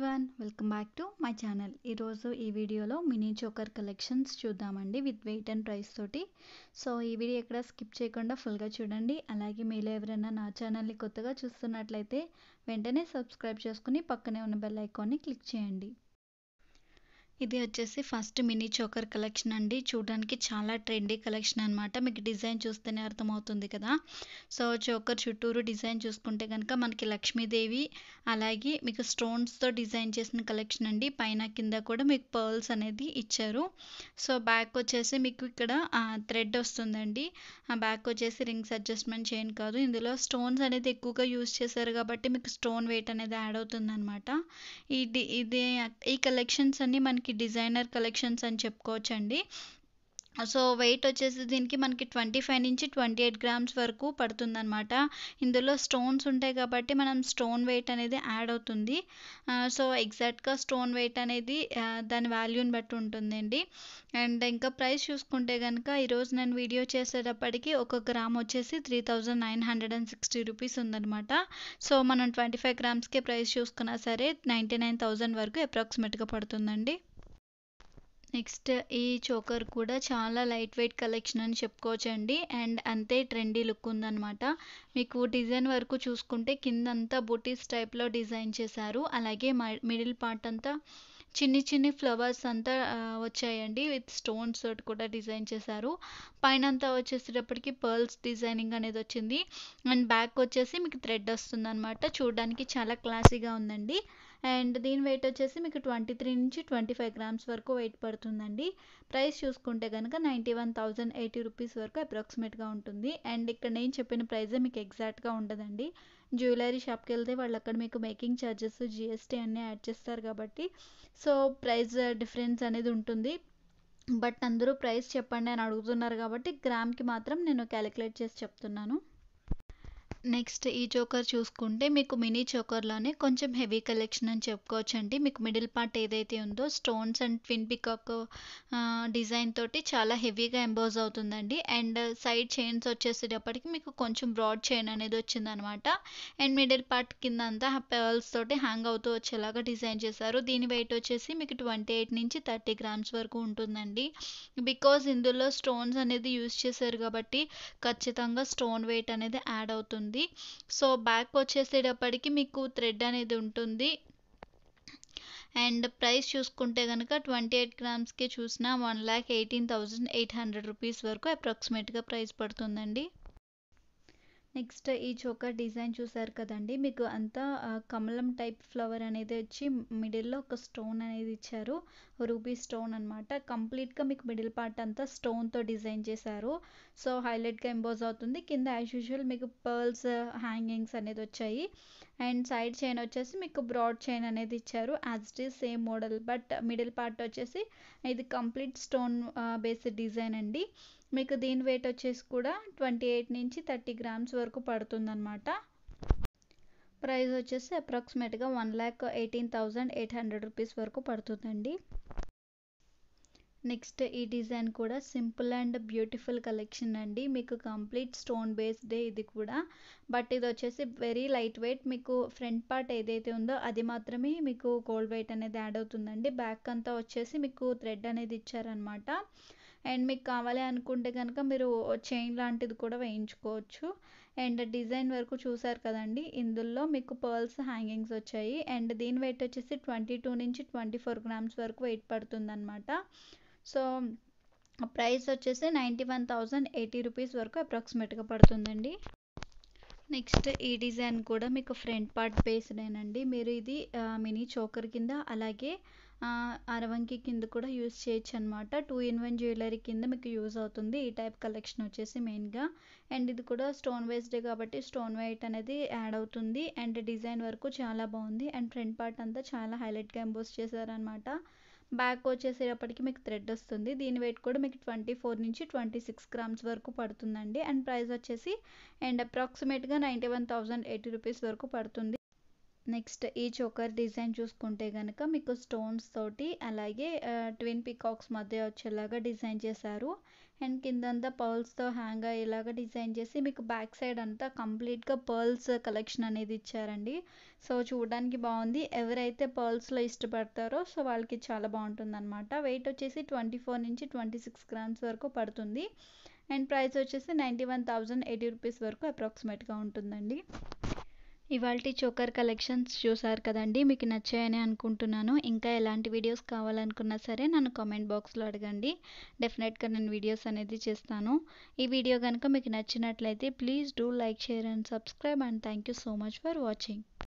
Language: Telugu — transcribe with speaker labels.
Speaker 1: everyone welcome back to my channel ఈరోజు ఈ వీడియోలో మినీ చోకర్ కలెక్షన్స్ చూద్దామండి విత్ వెయిట్ అండ్ ప్రైస్ తోటి సో ఈ వీడియో ఎక్కడ స్కిప్ చేయకుండా ఫుల్గా చూడండి అలాగే మీలో ఎవరైనా నా ఛానల్ని కొత్తగా చూస్తున్నట్లయితే వెంటనే సబ్స్క్రైబ్ చేసుకుని పక్కనే ఉన్న బెల్ ఐకాన్ని క్లిక్ చేయండి ఇది వచ్చేసి ఫస్ట్ మినీ చోకర్ కలెక్షన్ అండి చూడడానికి చాలా ట్రెండీ కలెక్షన్ అనమాట మీకు డిజైన్ చూస్తేనే అర్థమవుతుంది కదా సో చోకర్ చుట్టూరు డిజైన్ చూసుకుంటే కనుక మనకి లక్ష్మీదేవి అలాగే మీకు స్టోన్స్తో డిజైన్ చేసిన కలెక్షన్ అండి పైన కింద కూడా మీకు పర్ల్స్ అనేది ఇచ్చారు సో బ్యాక్ వచ్చేసి మీకు ఇక్కడ థ్రెడ్ వస్తుందండి ఆ బ్యాక్ వచ్చేసి రింగ్స్ అడ్జస్ట్మెంట్ చైన్ కాదు ఇందులో స్టోన్స్ అనేది ఎక్కువగా యూజ్ చేశారు కాబట్టి మీకు స్టోన్ వెయిట్ అనేది యాడ్ అవుతుంది అనమాట ఈ ఇది ఈ కలెక్షన్స్ అన్ని మనకి డిజైనర్ కలెక్షన్స్ అని చెప్పుకోవచ్చండి సో వెయిట్ వచ్చేసి దీనికి మనకి ట్వంటీ ఫైవ్ నుంచి ట్వంటీ ఎయిట్ గ్రామ్స్ వరకు పడుతుందన్నమాట ఇందులో స్టోన్స్ ఉంటాయి కాబట్టి మనం స్టోన్ వెయిట్ అనేది యాడ్ అవుతుంది సో ఎగ్జాక్ట్గా స్టోన్ వెయిట్ అనేది దాని వాల్యూని బట్టి ఉంటుందండి అండ్ ఇంకా ప్రైస్ చూసుకుంటే కనుక ఈరోజు నేను వీడియో చేసేటప్పటికి ఒక గ్రామ్ వచ్చేసి three thousand nine hundred and sixty rupees ఉందన్నమాట సో మనం ట్వంటీ ఫైవ్ గ్రామ్స్కే ప్రైస్ చూసుకున్నా సరే నైంటీ నైన్ థౌజండ్ వరకు అప్రాక్సిమేట్గా పడుతుందండి నెక్స్ట్ ఈ చోకర్ కూడా చాలా లైట్ వెయిట్ కలెక్షన్ అని చెప్పుకోవచ్చండి అండ్ అంతే ట్రెండీ లుక్ ఉందన్నమాట మీకు డిజైన్ వరకు చూసుకుంటే కిందంతా బుటీస్ టైప్లో డిజైన్ చేశారు అలాగే మిడిల్ పార్ట్ అంతా చిన్ని చిన్ని ఫ్లవర్స్ అంతా వచ్చాయండి విత్ స్టోన్స్ తోటి కూడా డిజైన్ చేశారు పైన అంతా వచ్చేసేటప్పటికి పర్ల్స్ డిజైనింగ్ అనేది వచ్చింది అండ్ బ్యాక్ వచ్చేసి మీకు థ్రెడ్ వస్తుంది అనమాట చూడడానికి చాలా క్లాసీగా ఉందండి అండ్ దీని వెయిట్ వచ్చేసి మీకు ట్వంటీ త్రీ నుంచి ట్వంటీ ఫైవ్ గ్రామ్స్ వరకు వెయిట్ పడుతుందండి ప్రైస్ చూసుకుంటే కనుక ninety one thousand eighty rupees వరకు అప్రాక్సిమేట్గా ఉంటుంది అండ్ ఇక్కడ నేను చెప్పిన ప్రైజే మీకు ఎగ్జాక్ట్గా ఉండదండి జ్యువెలరీ షాప్కి వెళ్తే వాళ్ళు అక్కడ మీకు మేకింగ్ ఛార్జెస్ జిఎస్టీ అన్నీ యాడ్ చేస్తారు కాబట్టి సో ప్రైస్ డిఫరెన్స్ అనేది ఉంటుంది బట్ అందరూ ప్రైస్ చెప్పండి అని అడుగుతున్నారు కాబట్టి గ్రామ్కి మాత్రం నేను క్యాలిక్యులేట్ చేసి చెప్తున్నాను నెక్స్ట్ ఈ చోకర్ చూసుకుంటే మీకు మినీ చోకర్లోనే కొంచెం హెవీ కలెక్షన్ అని చెప్పుకోవచ్చండి మీకు మిడిల్ పార్ట్ ఏదైతే ఉందో stones and twin peacock design తోటి చాలా హెవీగా ఎంబోజ్ అవుతుందండి అండ్ సైడ్ చైన్స్ వచ్చేసేటప్పటికి మీకు కొంచెం బ్రాడ్ చైన్ అనేది వచ్చిందనమాట అండ్ మిడిల్ పార్ట్ కింద అంతా పర్ల్స్ తోటి హ్యాంగ్ అవుతూ వచ్చేలాగా డిజైన్ చేశారు దీని వెయిట్ వచ్చేసి మీకు ట్వంటీ ఎయిట్ నుంచి థర్టీ గ్రామ్స్ వరకు ఉంటుందండి బికాజ్ ఇందులో స్టోన్స్ అనేది యూజ్ చేశారు కాబట్టి ఖచ్చితంగా స్టోన్ వెయిట్ అనేది యాడ్ అవుతుంది ఉంటుంది సో బ్యాక్ వచ్చేసేటప్పటికి మీకు థ్రెడ్ అనేది ఉంటుంది అండ్ ప్రైస్ చూసుకుంటే కనుక ట్వంటీ ఎయిట్ గ్రామ్స్కి చూసిన one lakh eighteen thousand eight hundred rupees వరకు అప్రాక్సిమేట్గా ప్రైస్ పడుతుందండి నెక్స్ట్ ఈ చోకర్ డిజైన్ చూసారు కదండి మీకు అంతా కమలం టైప్ ఫ్లవర్ అనేది వచ్చి మిడిల్లో ఒక స్టోన్ అనేది ఇచ్చారు రూబీ స్టోన్ అనమాట కంప్లీట్గా మీకు మిడిల్ పార్ట్ అంతా స్టోన్తో డిజైన్ చేశారు సో హైలైట్గా ఎంబోజ్ అవుతుంది కింద యాజ్ యూజువల్ మీకు పర్ల్స్ హ్యాంగింగ్స్ అనేది వచ్చాయి అండ్ సైడ్ చైన్ వచ్చేసి మీకు బ్రాడ్ చైన్ అనేది ఇచ్చారు as it is same model but middle part వచ్చేసి ఇది కంప్లీట్ స్టోన్ బేస్డ్ డిజైన్ అండి మీకు దీని వెయిట్ వచ్చేసి కూడా ట్వంటీ ఎయిట్ నుంచి థర్టీ గ్రామ్స్ వరకు పడుతుందన్నమాట ప్రైస్ వచ్చేసి అప్రాక్సిమేట్గా one lakh eighteen thousand eight hundred rupees వరకు పడుతుందండి నెక్స్ట్ ఈ డిజైన్ కూడా సింపుల్ అండ్ బ్యూటిఫుల్ కలెక్షన్ అండి మీకు కంప్లీట్ స్టోన్ బేస్డే ఇది కూడా బట్ ఇది వచ్చేసి వెరీ లైట్ వెయిట్ మీకు ఫ్రంట్ పార్ట్ ఏదైతే ఉందో అది మాత్రమే మీకు గోల్డ్ వెయిట్ అనేది యాడ్ అవుతుందండి బ్యాక్ అంతా వచ్చేసి మీకు థ్రెడ్ అనేది ఇచ్చారనమాట అండ్ మీకు కావాలి అనుకుంటే కనుక మీరు చైన్ లాంటిది కూడా వేయించుకోవచ్చు అండ్ డిజైన్ వరకు చూసారు కదండి ఇందులో మీకు పర్ల్స్ హ్యాంగింగ్స్ వచ్చాయి అండ్ దీని వెయిట్ వచ్చేసి ట్వంటీ టూ నుంచి ట్వంటీ ఫోర్ గ్రామ్స్ వరకు వెయిట్ పడుతుందన్నమాట సో ప్రైస్ వచ్చేసి ninety one thousand eighty rupees వరకు అప్రాక్సిమేట్గా పడుతుందండి నెక్స్ట్ ఈ డిజైన్ కూడా మీకు ఫ్రంట్ పార్ట్ బేస్డేనండి మీరు ఇది మినీ చోకర్ కింద అలాగే అరవంకి కింద కూడా యూజ్ చేయొచ్చు అనమాట టూ ఇన్ వన్ జ్యువెలరీ కింద మీకు యూజ్ అవుతుంది ఈ టైప్ కలెక్షన్ వచ్చేసి మెయిన్గా అండ్ ఇది కూడా స్టోన్ వేస్డే కాబట్టి స్టోన్ వెయిట్ అనేది యాడ్ అవుతుంది అండ్ డిజైన్ వరకు చాలా బాగుంది అండ్ ఫ్రంట్ పార్ట్ అంతా చాలా హైలైట్గా ఎంబోస్ చేశారనమాట బ్యాక్ వచ్చేసేటప్పటికి మీకు థ్రెడ్ వస్తుంది దీని వెయిట్ కూడా మీకు ట్వంటీ ఫోర్ నుంచి ట్వంటీ సిక్స్ గ్రామ్స్ వరకు పడుతుందండి అండ్ ప్రైస్ వచ్చేసి అండ్ అప్రాక్సిమేట్గా ninety one thousand eighty rupees వరకు పడుతుంది నెక్స్ట్ ఈ చోకర్ డిజైన్ చూసుకుంటే కనుక మీకు స్టోన్స్ తోటి అలాగే ట్విన్ పికాక్స్ మధ్య వచ్చేలాగా డిజైన్ చేశారు అండ్ కిందంతా పర్ల్స్తో హ్యాంగ్ అయ్యేలాగా డిజైన్ చేసి మీకు బ్యాక్ సైడ్ అంతా కంప్లీట్గా పర్ల్స్ కలెక్షన్ అనేది ఇచ్చారండి సో చూడడానికి బాగుంది ఎవరైతే పర్ల్స్లో ఇష్టపడతారో సో వాళ్ళకి చాలా బాగుంటుంది అనమాట వెయిట్ వచ్చేసి ట్వంటీ ఫోర్ నుంచి ట్వంటీ సిక్స్ గ్రామ్స్ వరకు పడుతుంది అండ్ ప్రైస్ వచ్చేసి ninety one thousand eighty rupees వరకు అప్రాక్సిమేట్గా ఉంటుందండి ఇవాళ చోకర్ కలెక్షన్స్ చూసారు కదండి మీకు నచ్చాయని అనుకుంటున్నాను ఇంకా ఎలాంటి వీడియోస్ కావాలనుకున్నా సరే నన్ను కామెంట్ బాక్స్లో అడగండి డెఫినెట్గా నేను వీడియోస్ అనేది చేస్తాను ఈ వీడియో కనుక మీకు నచ్చినట్లయితే please do like share and subscribe and thank you so much for watching